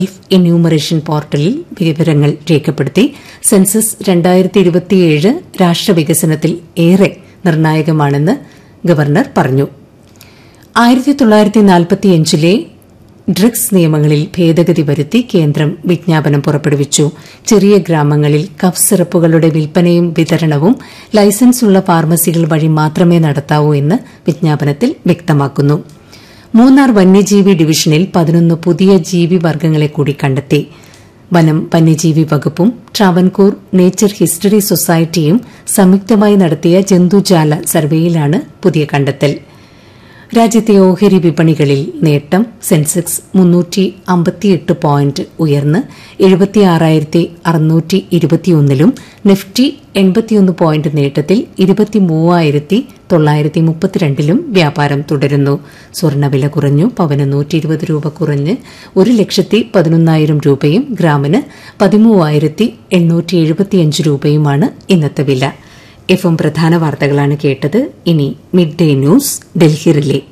self enumeration പോർട്ടലിൽ വിവരങ്ങൾ രേഖപ്പെടുത്തി സെൻസസ് രണ്ടായിരത്തി ഇരുപത്തിയേഴ് രാഷ്ട്രവികസനത്തിൽ ഏറെ നിർണായകമാണെന്ന് ഗവർണർ പറഞ്ഞു ആയിരത്തി തൊള്ളായിരത്തി നാൽപ്പത്തിയഞ്ചിലെ ഡ്രഗ്സ് നിയമങ്ങളിൽ ഭേദഗതി വരുത്തി കേന്ദ്രം വിജ്ഞാപനം പുറപ്പെടുവിച്ചു ചെറിയ ഗ്രാമങ്ങളിൽ കഫ് സിറപ്പുകളുടെ വിൽപ്പനയും വിതരണവും ലൈസൻസുള്ള ഫാർമസികൾ വഴി മാത്രമേ നടത്താവൂ എന്ന് വിജ്ഞാപനത്തിൽ വ്യക്തമാക്കുന്നു മൂന്നാർ വന്യജീവി ഡിവിഷനിൽ പതിനൊന്ന് പുതിയ ജീവിവർഗ്ഗങ്ങളെ കൂടി കണ്ടെത്തി വനം വന്യജീവി വകുപ്പും ട്രാവൻകൂർ നേച്ചർ ഹിസ്റ്ററി സൊസൈറ്റിയും സംയുക്തമായി നടത്തിയ ജന്തുജാല സർവേയിലാണ് പുതിയ കണ്ടെത്തൽ രാജ്യത്തെ ഓഹരി വിപണികളിൽ നേട്ടം സെൻസെക്സ് മുന്നൂറ്റി അമ്പത്തിയെട്ട് പോയിന്റ് ഉയർന്ന് എഴുപത്തിയാറായിരത്തി അറുന്നൂറ്റി ഇരുപത്തിയൊന്നിലും നിഫ്റ്റി എൺപത്തിയൊന്ന് പോയിന്റ് നേട്ടത്തിൽ ഇരുപത്തിമൂവായിരത്തി തൊള്ളായിരത്തി മുപ്പത്തിരണ്ടിലും വ്യാപാരം തുടരുന്നു സ്വർണ്ണവില കുറഞ്ഞു പവന് നൂറ്റി ഇരുപത് രൂപ കുറഞ്ഞ് ഒരു ലക്ഷത്തി പതിനൊന്നായിരം രൂപയും ഗ്രാമിന് പതിമൂവായിരത്തി എണ്ണൂറ്റി എഴുപത്തിയഞ്ച് രൂപയുമാണ് ഇന്നത്തെ വില എഫ് എം പ്രധാന വാർത്തകളാണ് കേട്ടത് ഇനി mid day news Delhi relay